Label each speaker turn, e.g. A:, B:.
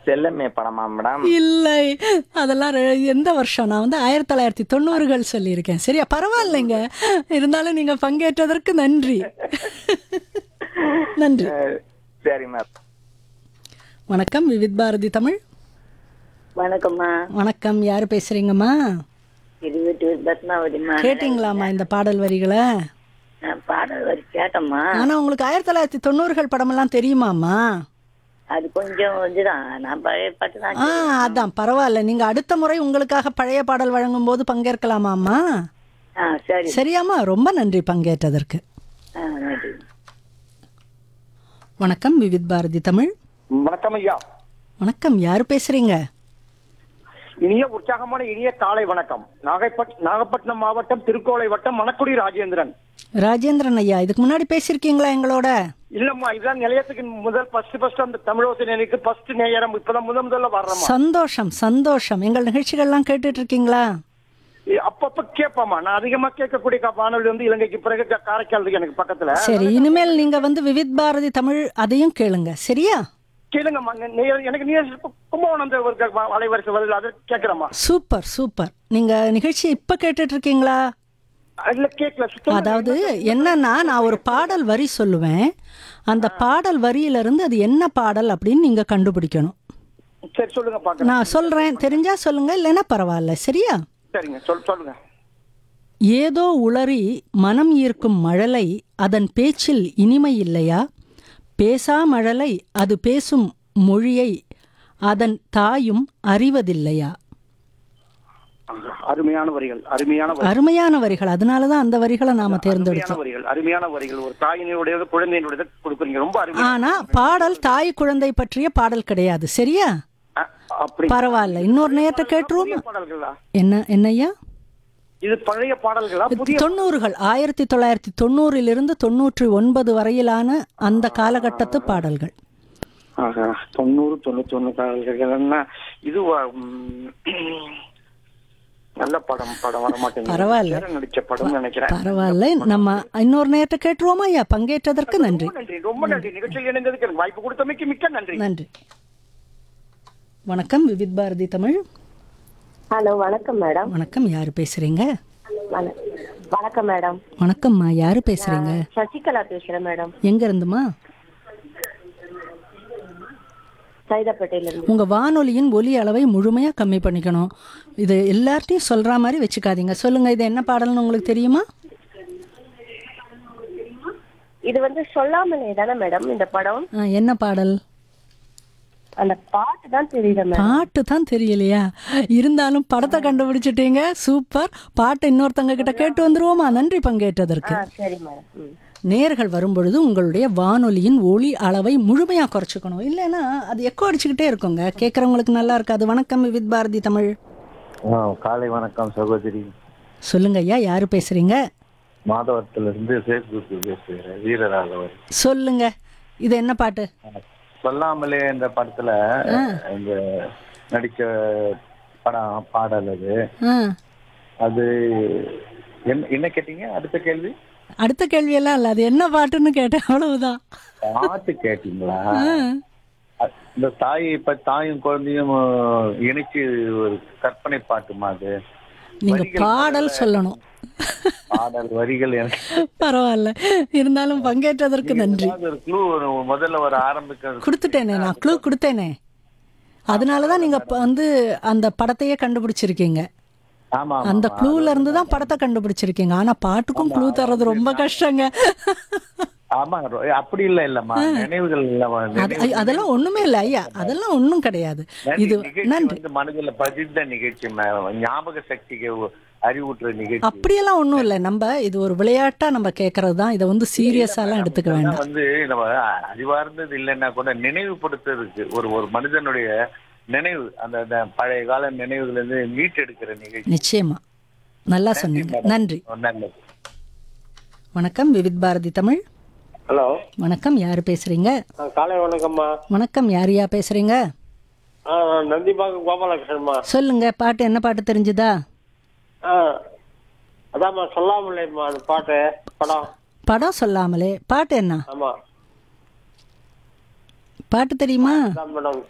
A: செல்லமே படமா மேடம்
B: இல்லை அதெல்லாம் ரெ- எந்த வருஷம் நான் வந்து ஆயிரத்தி தொள்ளாயிரத்தி தொண்ணூறுகள் சொல்லியிருக்கேன் சரியா பரவாயில்லைங்க இருந்தாலும் நீங்க பங்கேற்றதற்கு நன்றி நன்றி
A: அஹ், சரி மேம்
B: வணக்கம் விவித் பாரதி தமிழ்
C: வணக்கம்மா
B: வணக்கம் யார் பேசுறீங்கம்மா
C: இருபத்தி பத்மாவதிம்மா
B: கேட்டிங்களாம்மா இந்த பாடல் வரிகளை
C: நான் பாடல் வரி கேட்டம்மா
B: ஆனா உங்களுக்கு ஆயிரத்தி தொள்ளாயிரத்தி தொண்ணூறுகள் படமெல்லாம் தெரியுமாம்மா
C: அது கொஞ்சம் இதுதான் நான் பழைய பாட்டு தான்
B: ஆ அதான் பரவாயில்ல நீங்க அடுத்த முறை உங்களுக்காக பழைய பாடல் வழங்கும் போது பங்கேற்கலாமாம்மா
C: ஆ சரி
B: சரியாம்மா ரொம்ப நன்றி பங்கேற்றதற்கு
C: ஆ நன்றி
B: வணக்கம் விவித் பாரதி தமிழ்
D: வணக்கம் ஐயா
B: வணக்கம் யார் பேசுறீங்க
D: இனிய உற்சாகமான இனிய காலை வணக்கம் நாகைப்பட் நாகப்பட்டினம் மாவட்டம் திருக்கோளை வட்டம் மணக்குடி ராஜேந்திரன்
B: ராஜேந்திரன் ஐயா இதுக்கு முன்னாடி பேசியிருக்கீங்களா எங்களோட
D: இல்லம்மா இதுதான் நிலையத்துக்கு முதல் ஃபர்ஸ்ட் ஃபர்ஸ்ட் அந்த தமிழோசை நிலைக்கு ஃபர்ஸ்ட் நேரம் இப்பதான் முத முதல்ல வர்றோமா
B: சந்தோஷம் சந்தோஷம் எங்கள் நிகழ்ச்சிகள்லாம் கேட்டுட்டு இருக்கீங்களா
D: அப்பப்ப கேட்பாமா நான் அதிகமா கேட்கக்கூடிய கா- வானொலி வந்து இலங்கைக்கு பிறகு கா- காரைக்கால் இருக்கு எனக்கு பக்கத்துல
B: சரி இனிமேல் நீங்க வந்து விவித் பாரதி தமிழ் அதையும் கேளுங்க சரியா
D: கேளுங்கம்மா நே- நே- எனக்கு நீ கும்பகோணம் அந்த ஒரு க- அலைவரிசை வருது அதை கேட்கிறேம்மா
B: சூப்பர் சூப்பர் நீங்க நிகழ்ச்சியை இப்ப கேட்டுட்டு இருக்கீங்களா
D: இல்ல கேட்கல சுத்தமா
B: அதாவது என்னன்னா நான் ஒரு பாடல் வரி சொல்லுவேன் அந்த பாடல் வரியிலிருந்து அது என்ன பாடல் அப்படின்னு நீங்க கண்டுபிடிக்கணும்
D: சரி சொல்லுங்க பாக்குறேன்
B: நான் சொல்றேன் தெரிஞ்சா சொல்லுங்க இல்லைன்னா பரவாயில்ல சரியா
D: சரிங்க சொல் சொல்லுங்க
B: ஏதோ உளறி மனம் ஈர்க்கும் மழலை அதன் பேச்சில் இனிமை இல்லையா பேசா மழலை அது பேசும் மொழியை அதன் தாயும் அறிவதில்லையா
D: அருமையான வரிகள் அருமையான வரிகள்
B: அருமையான வரிகள் அதனால தான் அந்த வரிகளை நாம
D: அருமையான
B: தேர்ந்தெடுத்தோம்
D: வரிகள் அருமையான வரிகள் ஒரு தாயினுடையது குழந்தையினுடையது கொடுக்குறீங்க ரொம்ப அருமையா
B: ஆனா பாடல் தாய் குழந்தை பற்றிய பாடல் கிடையாது சரியா
D: அ- அப்படி
B: பரவாயில்ல இன்னொரு நேரத்தை கேட்டுருவோமா
D: புதிய பாடல்களா
B: என்ன என்னய்யா
D: இது பழைய பாடல்களா புதிய
B: தொண்ணூறுகள் ஆயிரத்தி தொள்ளாயிரத்தி தொண்ணூறிலிருந்து தொண்ணூற்றி ஒன்பது வரையிலான அந்த காலகட்டத்து பாடல்கள்
D: ஆஹா, தொண்ணூறு தொண்ணூத்தி ஒண்ணு பாடல்கள்னா இது வ- ம், நல்ல படம் படம் வர மாட்டேங்குது
B: பரவாயில்ல.
D: சேரன் நடிச்ச படம் நினைக்கிறேன்
B: பரவாயில்ல நம்ம இன்னொரு நேரத்தை கேட்டுருவோமா ஐயா பங்கேற்றதற்கு நன்றி
D: ரொம்ப நன்றி ரொம்ப நன்றி நிகழ்ச்சியில் இணைந்ததுக்கு எனக்கு வாய்ப்பு கொடுத்தமைக்கு மிக்க நன்றி
B: நன்றி வணக்கம் விவித் பாரதி தமிழ்
E: ஹலோ வணக்கம் மேடம்
B: வணக்கம் யாரு பேசுறீங்க
E: வண- வணக்கம் மேடம்
B: வணக்கம்மா யாரு பேசுறீங்க
E: சசிகலா பேசுறேன் மேடம்
B: எங்க இருந்துமா
E: சைதாப்பேட்டையில இருந்து
B: உங்க வானொலியின் ஒலி அளவை முழுமையா கம்மி பண்ணிக்கணும் இது எல்லார்ட்டையும் சொல்ற மாதிரி வச்சுக்காதீங்க சொல்லுங்க இது என்ன பாடல்னு உங்களுக்கு தெரியுமா
E: இது வந்து சொல்லாமலே தானே மேடம் இந்த படம்
B: ஆ, என்ன பாடல்
E: அந்த பாட்டு தான் தெரியுது மேடம்
B: பாட்டு தான் தெரியலையா இருந்தாலும் படத்தை கண்டுபிடிச்சிட்டீங்க சூப்பர் பாட்டை இன்னொருத்தங்க கிட்ட கேட்டு வந்துருவோமா நன்றி பங்கேற்றதற்கு
E: ஆ சரி மேடம் ம்.
B: நேர்கள் வரும்பொழுது உங்களுடைய வானொலியின் ஒளி அளவை முழுமையா குறைச்சிக்கணும் இல்லைன்னா அது எக்கோ அடிச்சுக்கிட்டே இருக்குங்க கேட்கறவங்களுக்கு நல்லா இருக்காது வணக்கம் வித் பாரதி தமிழ்
F: ஆ, காலை வணக்கம் சகோதரி
B: சொல்லுங்க ஐயா யாரு பேசுறீங்க
F: மாதவத்திலிருந்து ஃபேஸ்புக் பேசுகிறேன் வீரராகவர்
B: சொல்லுங்க இது என்ன பாட்டு
F: சொல்லாமலே இந்த படத்துல இந்த நடிச்ச படம் பாடல் அது
B: ஆ,
F: அது என்ன என்ன கேட்டீங்க அடுத்த கேள்வி
B: அடுத்த கேள்வியெல்லாம் இல்ல அது என்ன பாட்டுன்னு கேட்டேன் அவ்வளவுதான்
F: பாட்டு கேட்டீங்களா அ- இந்த தாய் இப்ப தாயும் குழந்தையும் இணைச்சு ஒரு கற்பனை பாட்டுமா அது
B: நீங்க பாடல் சொல்லணும்
F: பாடல் வரிகள் எனக்கு
B: பரவாயில்ல இருந்தாலும் பங்கேற்றதற்கு நன்றி
F: ஏதாவது ஒரு க்ளூ முதல்ல ஒரு ஆரம்பிக்க
B: கொடுத்துட்டேனே நான் க்ளூ கொடுத்தேனே அதனால தான் நீங்க இப்ப வந்து அந்த படத்தையே கண்டுபிடிச்சிருக்கீங்க
F: ஆமா ஆமா,
B: அந்த
F: ஆமா.
B: க்ளூல இருந்து தான் படத்தை கண்டுபிடிச்சிருக்கீங்க ஆனா பாட்டுக்கும் க்ளூ தர்றது ரொம்ப கஷ்டங்க
F: ஆமா ரொ- அப்படி இல்ல இல்லம்மா நினைவுகள் இல்லம்மா
B: அது-
F: நினைவு-
B: அதெல்லாம் ஒண்ணுமே இல்ல ஐயா அதெல்லாம் ஒண்ணும் கிடையாது
F: நன்றி,
B: இது
F: நிகழ்ச்சி
B: நன்றி
F: வந்து மனதுல பதிந்த நிகழ்ச்சி ம- ஞாபக சக்திக்கு ஒ- அறிவூட்டுற நிகழ்ச்சி
B: அப்படியெல்லாம் ஒண்ணும் இல்ல நம்ம இது ஒரு விளையாட்டா நம்ம கேக்குறது தான் இதை வந்து சீரியஸாலாம் எடுத்துக்க
F: ஆனா
B: வேண்டாம்
F: வந்து நம்ம அறிவார்ந்தது இல்லைன்னா கூட நினைவுபடுத்துறதுக்கு ஒரு ஒரு மனிதனுடைய நினைவு அந்த அந்த பழைய கால நினைவுகள் இருந்து மீட்டெடுக்கிற நிகழ்ச்சி
B: நிச்சயமா நல்லா சொன்னீங்க நன்றி
F: நல்லது
B: வணக்கம் விவித் பாரதி தமிழ்
G: ஹலோ
B: வணக்கம் யாரு பேசுறீங்க
G: ஆ, காலை வணக்கம்மா
B: வணக்கம் யாரையா பேசுறீங்க
G: ஆ நான் நந்திபாக்கம் கோபாலகிருஷ்ணன்மா
B: சொல்லுங்க பாட்டு என்ன பாட்டு தெரிஞ்சுதா
G: ஆ அதாம்மா சொல்லாமலேம்மா அந்த பாட்டு படம்
B: படம் சொல்லாமலே பாட்டு என்ன
G: ஆமா
B: பாட்டு தெரியுமா
G: அதான் மேடம்